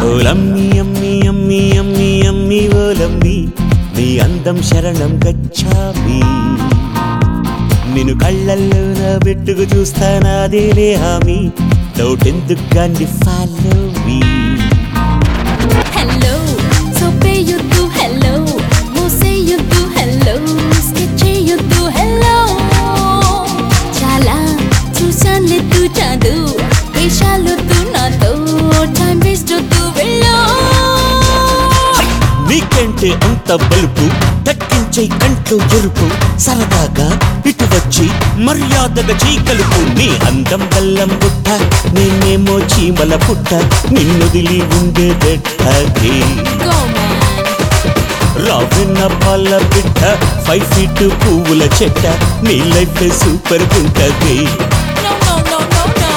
ఓలమ్మి అమ్మి అమ్మి అమ్మి అమ్మి ఓలమ్మి నీ అందం శరణం గచ్చామి నిన్ను కళ్ళల్లో నా పెట్టుకు చూస్తానాదేలే హామీ డౌట్ ఎందుకు గాండి ఫాలో మీ హలో సొప్పేయొద్దు హలో మూసేయొద్దు హలో స్కెచ్ చేయొద్దు హలో చాలా చూసానులెద్దు చాదు వేషాలొద్దు నాతో టైం వేస్ట్ వద్దు వెళ్ళో నీకంటే అంత బలుపు దక్కించే కంట్లో ఎరుపు సరదాగా ఇటు వచ్చి మర్యాదగా చీకలుపు నీ అందం బల్లం పుట్ట నేనేమో చీమల పుట్ట నిన్నుదిలి ఉండే బెట్టకి గో మ్యాన్ రావిన్న పాల బిడ్డ ఫైవ్ ఫీట్ పువ్వుల చెట్ట నీ లైఫ్ సూపర్ ఉంటది no no no no no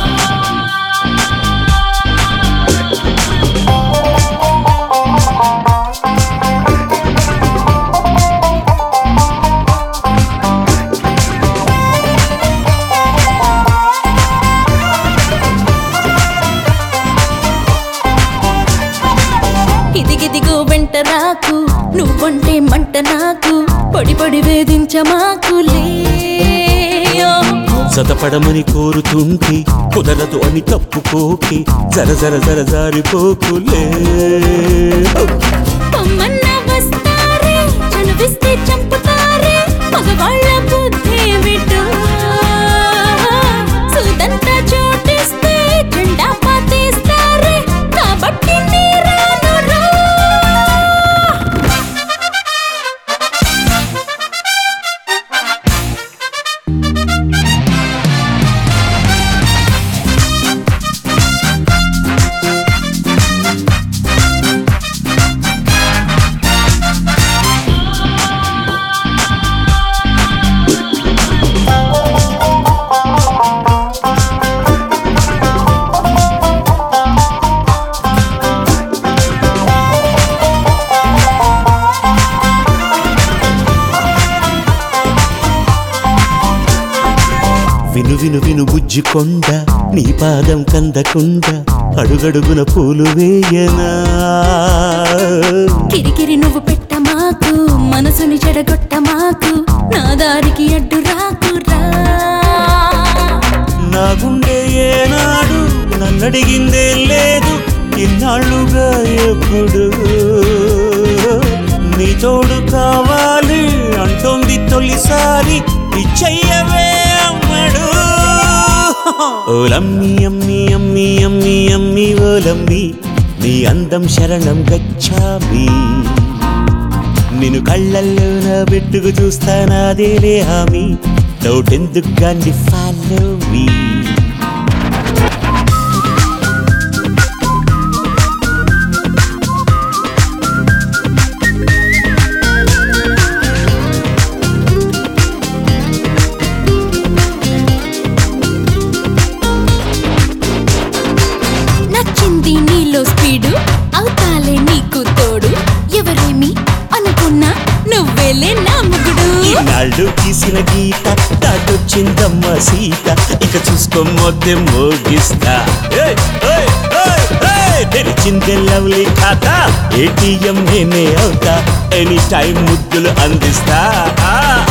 ఇదిగిదిగో వెంట రాకు నువ్వంటే మంట నాకు పొడి పొడి వేధించమాకులే సతపడమని కోరుతుంటే కుదరదు అని తప్పుకోకి జర జర జర జారిపోకులే పొమ్మన్న వస్తారే చనువిస్తే చంపుతారే మగవాళ్ళ బుద్ధి విటు సుదంతా చోటిస్తే జెండా పాతేస్తారే కాబట్టి నీరాను రా విను విను విను బుజ్జి కొండ నీ పాదం కందకుండ అడుగడుగున పూలు వేయనా కిరికిరి నువ్వు పెట్ట మాకు మనసుని చెడగొట్ట మాకు నా దారికి అడ్డు రాకురా నా గుండె ఏనాడు నన్నడిగిందే లేదు ఇన్నాళ్ళుగా ఎప్పుడు నీ తోడు కావాలి అంటోంది తొలిసారి ఇచ్చయ్యవే అమ్మడు ఓలమ్మి అమ్మి అమ్మి అమ్మి అమ్మి ఓలమ్మి నీ అందం శరణం గచ్చామి నిన్ను కళ్ళల్లో నా పెట్టుకు చూస్తానాదేలే హామీ డౌట్ ఎందుకు గాండి ఫాలో మీ నచ్చింది నీలో స్పీడు అవుతాలే నీకు తోడు ఎవరేమి అనుకున్నా నువ్వేలే నా ముగుడు ఈనాళ్ళు గీసిన గీత దాటొచ్చిందమ్మ సీత ఇక చూసుకోమొద్దే మోగిస్తా ఏయ్, ఏయ్, ఏయ్, ఏయ్, తెరిచిందే లవ్లీ ఖాతా ఏటీఎం నేనే అవుతా ఎనీ టైం ముద్దులు అందిస్తా ఆ.